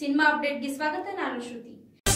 cinema ಅಪ್ಡೇಟ್ಗೆ ಸ್ವಾಗತ ನಾನು ಶ್ರುತಿ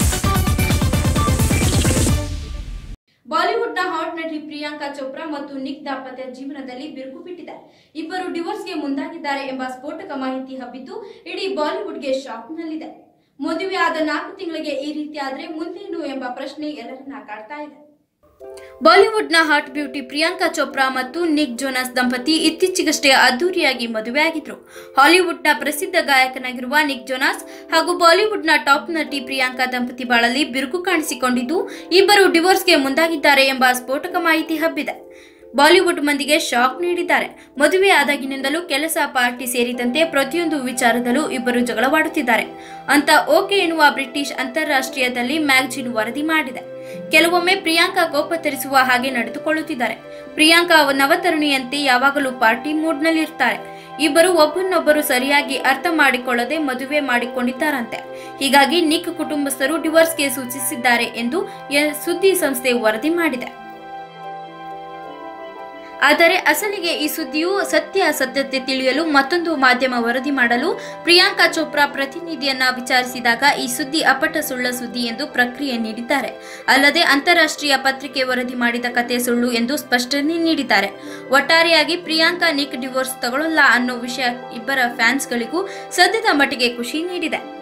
ಬಾಲಿವುಡ್ನ ಹಾಟ್ ನಟಿ ಪ್ರಿಯಾಂಕಾ ಚೋಪ್ರಾ ಮತ್ತು ನಿಕ್ ದಾಂಪತ್ಯ ಜೀವನದಲ್ಲಿ ಬಿರುಕು ಬಿಟ್ಟಿದೆ ಇಬ್ಬರು ಡಿವೋರ್ಸ್ಗೆ ಮುಂದಾಗಿದ್ದಾರೆ ಎಂಬ ಸ್ಫೋಟಕ ಮಾಹಿತಿ ಹಬ್ಬಿದ್ದು ಇಡೀ ಬಾಲಿವುಡ್ಗೆ ಶಾಕ್ನಲ್ಲಿದೆ ಮದುವೆ ಆದ ನಾಲ್ಕು ತಿಂಗಳಿಗೆ ಈ ರೀತಿ ಆದ್ರೆ ಮುಂದೇನು ಎಂಬ ಪ್ರಶ್ನೆ ಎಲ್ಲರನ್ನ ಕಾಡ್ತಾ ಇದೆ ಬಾಲಿವುಡ್ನ ಹಾಟ್ ಬ್ಯೂಟಿ ಪ್ರಿಯಾಂಕಾ ಚೋಪ್ರಾ ಮತ್ತು ನಿಕ್ ಜೋನಾಸ್ ದಂಪತಿ ಇತ್ತೀಚೆಗಷ್ಟೇ ಅದ್ದೂರಿಯಾಗಿ ಮದುವೆಯಾಗಿದ್ರು ಹಾಲಿವುಡ್ನ ಪ್ರಸಿದ್ಧ ಗಾಯಕನಾಗಿರುವ ನಿಕ್ ಜೋನಾಸ್ ಹಾಗೂ ಬಾಲಿವುಡ್ನ ಟಾಪ್ ನಟಿ ಪ್ರಿಯಾಂಕಾ ದಂಪತಿ ಬಾಳಲ್ಲಿ ಬಿರುಕು ಕಾಣಿಸಿಕೊಂಡಿದ್ದು ಇಬ್ಬರು ಡಿವೋರ್ಸ್ಗೆ ಮುಂದಾಗಿದ್ದಾರೆ ಎಂಬ ಸ್ಫೋಟಕ ಮಾಹಿತಿ ಹಬ್ಬಿದೆ ಬಾಲಿವುಡ್ ಮಂದಿಗೆ ಶಾಕ್ ನೀಡಿದ್ದಾರೆ ಮದುವೆ ಆದಾಗಿನಿಂದಲೂ ಕೆಲಸ ಪಾರ್ಟಿ ಸೇರಿದಂತೆ ಪ್ರತಿಯೊಂದು ವಿಚಾರದಲ್ಲೂ ಇಬ್ಬರು ಜಗಳವಾಡುತ್ತಿದ್ದಾರೆ ಅಂತ ಓಕೆ ಎನ್ನುವ ಬ್ರಿಟಿಷ್ ಅಂತಾರಾಷ್ಟ್ರೀಯದಲ್ಲಿ ಮ್ಯಾಗಜಿನ್ ವರದಿ ಮಾಡಿದೆ ಕೆಲವೊಮ್ಮೆ ಪ್ರಿಯಾಂಕಾ ಕೋಪ ತರಿಸುವ ಹಾಗೆ ನಡೆದುಕೊಳ್ಳುತ್ತಿದ್ದಾರೆ ಪ್ರಿಯಾಂಕಾ ನವತರುಣಿಯಂತೆ ಯಾವಾಗಲೂ ಪಾರ್ಟಿ ಮೂಡ್ನಲ್ಲಿರ್ತಾರೆ ಇಬ್ಬರು ಒಬ್ಬರನ್ನೊಬ್ಬರು ಸರಿಯಾಗಿ ಅರ್ಥ ಮಾಡಿಕೊಳ್ಳದೆ ಮದುವೆ ಮಾಡಿಕೊಂಡಿದ್ದಾರಂತೆ ಹೀಗಾಗಿ ನಿಕ್ ಕುಟುಂಬಸ್ಥರು ಡಿವೋರ್ಸ್ಗೆ ಸೂಚಿಸಿದ್ದಾರೆ ಎಂದು ಎ- ಸುದ್ದಿ ಸಂಸ್ಥೆ ವರದಿ ಮಾಡಿದೆ ಆದರೆ ಅಸಲಿಗೆ ಈ ಸುದ್ದಿಯು ಸತ್ಯ ಅಸತ್ಯತೆ ತಿಳಿಯಲು ಮತ್ತೊಂದು ಮಾಧ್ಯಮ ವರದಿ ಮಾಡಲು ಪ್ರಿಯಾಂಕಾ ಚೋಪ್ರಾ ಪ್ರತಿನಿಧಿಯನ್ನ ವಿಚಾರಿಸಿದಾಗ ಈ ಸುದ್ದಿ ಅಪ್ಪಟ ಸುಳ್ಳ ಸುದ್ದಿ ಎಂದು ಪ್ರಕ್ರಿಯೆ ನೀಡಿದ್ದಾರೆ ಅಲ್ಲದೆ ಅಂತಾರಾಷ್ಟ್ರೀಯ ಪತ್ರಿಕೆ ವರದಿ ಮಾಡಿದ ಕತೆ ಸುಳ್ಳು ಎಂದು ಸ್ಪಷ್ಟನೆ ನೀಡಿದ್ದಾರೆ ಒಟ್ಟಾರೆಯಾಗಿ ಪ್ರಿಯಾಂಕಾ ನಿಕ್ ಡಿವೋರ್ಸ್ ತಗೊಳ್ಳಲ್ಲ ಅನ್ನೋ ವಿಷಯ ಇಬ್ಬರ ಫ್ಯಾನ್ಸ್ಗಳಿಗೂ ಸದ್ಯದ ಮಟ್ಟಿಗೆ ಖುಷಿ ನೀಡಿದೆ